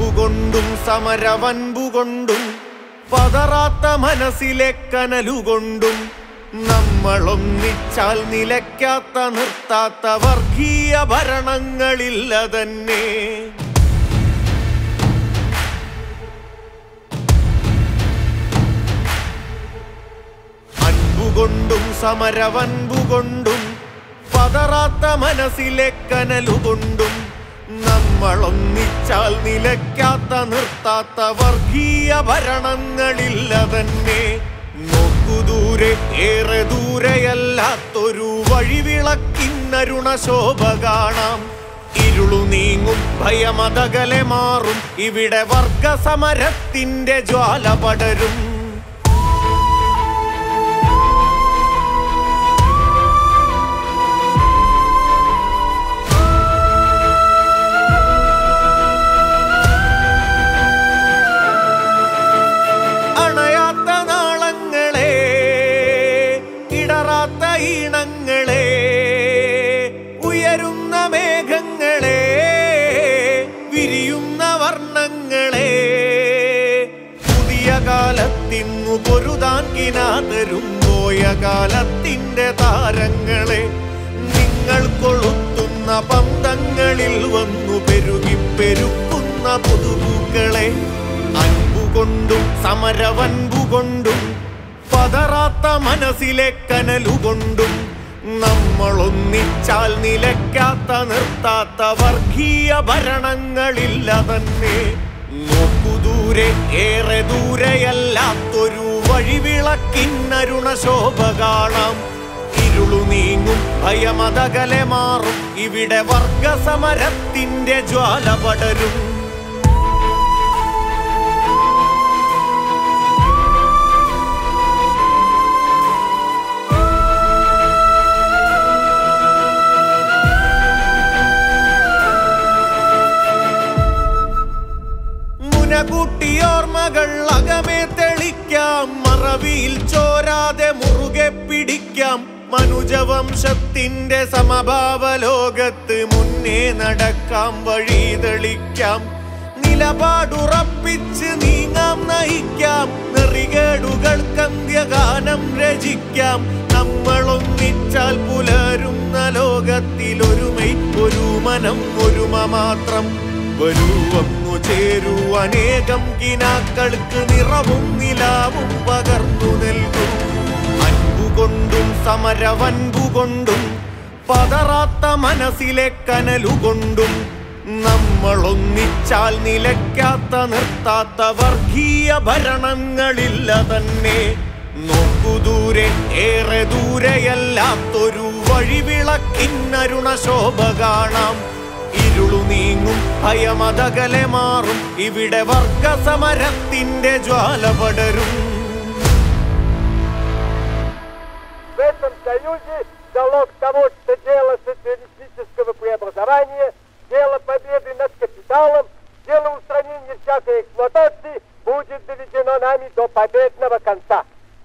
അൻപുകൊണ്ടും സമരവൻപുകൊണ്ടും പതറാത്ത മനസ്സിലെ കനലുകൊണ്ടും നമ്മളൊന്നിച്ചാൽ നിലയ്ക്കാത്ത നിർത്താത്ത വർഗീയ ഭരണങ്ങളില്ല തന്നെ അൻപുകൊണ്ടും സമരവൻപുകൊണ്ടും പതറാത്ത മനസ്സിലെ കനലുകൊണ്ടും നമ്മളൊന്നിച്ചാൽ നിലയ്ക്കാത്ത നിർത്താത്ത വർഗീയ ഭരണങ്ങളില്ല തന്നെ നോക്കു ദൂരെ ഏറെ ദൂരെയല്ലാത്തൊരു വഴിവിളക്കിന്നരുണ ശോഭ കാണാം ഇരുളു നീങ്ങും ഭയമതകലെ മാറും ഇവിടെ വർഗസമരത്തിന്റെ ജ്വാല പടരും അണയാത്ത നാളങ്ങളെ ഇടറാത്ത ഈണങ്ങളെ ഉയരുന്ന മേഘങ്ങളെ വിരിയുന്ന വർണ്ണങ്ങളെ പുതിയ കാലത്തിന്നു പൊരുതാൻ കിനാതരും പോയ കാലത്തിന്റെ താരങ്ങളെ നിങ്ങൾ കൊളുത്തുന്ന പന്തങ്ങളിൽ വന്നു പെരുകി പെരുക്കുന്ന പുതുപൂക്കളെ അൻപുകൊണ്ടും സമരവൻപുകൊണ്ടും പതറാത്ത മനസ്സിലെ കനലുകൊണ്ടും നമ്മളൊന്നിച്ചാൽ നിലയ്ക്കാത്ത നിർത്താത്ത വർഗീയ ഭരണങ്ങളില്ല തന്നെ നോക്കു ദൂരെ ഏറെ ദൂരെയല്ലാത്തൊരു വഴിവിളക്കിന്നരുണ ശോഭ കാണാം ഇരുളു നീങ്ങും ഭയമതകലെ മാറും ഇവിടെ വർഗസമരത്തിന്റെ ജ്വാല പടരും മുനകൂട്ടിയോർമ്മകൾ അകമേ തെളിക്കാം മറവിയിൽ ചോരാതെ മുറുകെ പിടിക്കാം മനുജവംശത്തിന്റെ സമഭാവ ലോകത്ത് മുന്നേ നടക്കാം വഴി തെളിക്കാം നിലപാടുറപ്പിച്ച് നീങ്ങാം നയിക്കാം നെറികേടുകൾക്കന്ത്യഗാനം രചിക്കാം നമ്മളൊന്നിച്ചാൽ പുലരുന്ന ലോകത്തിൽ ഒരുമൈ ഒരു മനം ഒരുമ മാത്രം വരൂ വന്നു ചേരൂ അനേകം കിനാക്കൾക്ക് നിറവും നിലാവും പകർന്നു നൽകും അൻപുകൊണ്ടും സമരവൻപുകൊണ്ടും പതറാത്ത മനസ്സിലെ കനലുകൊണ്ടും നമ്മളൊന്നിച്ചാൽ നിലയ്ക്കാത്ത നിർത്താത്ത വർഗീയ ഭരണങ്ങളില്ല തന്നെ നോക്കു ദൂരെ ഏറെ ദൂരെയല്ലാത്തൊരു വഴിവിളക്കിന്നരുണ ശോഭ കാണാം ഇരുളു നീങ്ങും ഭയമതകലെ മാറും ഇവിടെ വർഗസമരത്തിന്റെ ജ്വാല പടരും В этом союзе залог того, что дело социалистического преобразования, дело победы над капиталом, дело устранения всякой эксплуатации будет доведено нами до победного конца.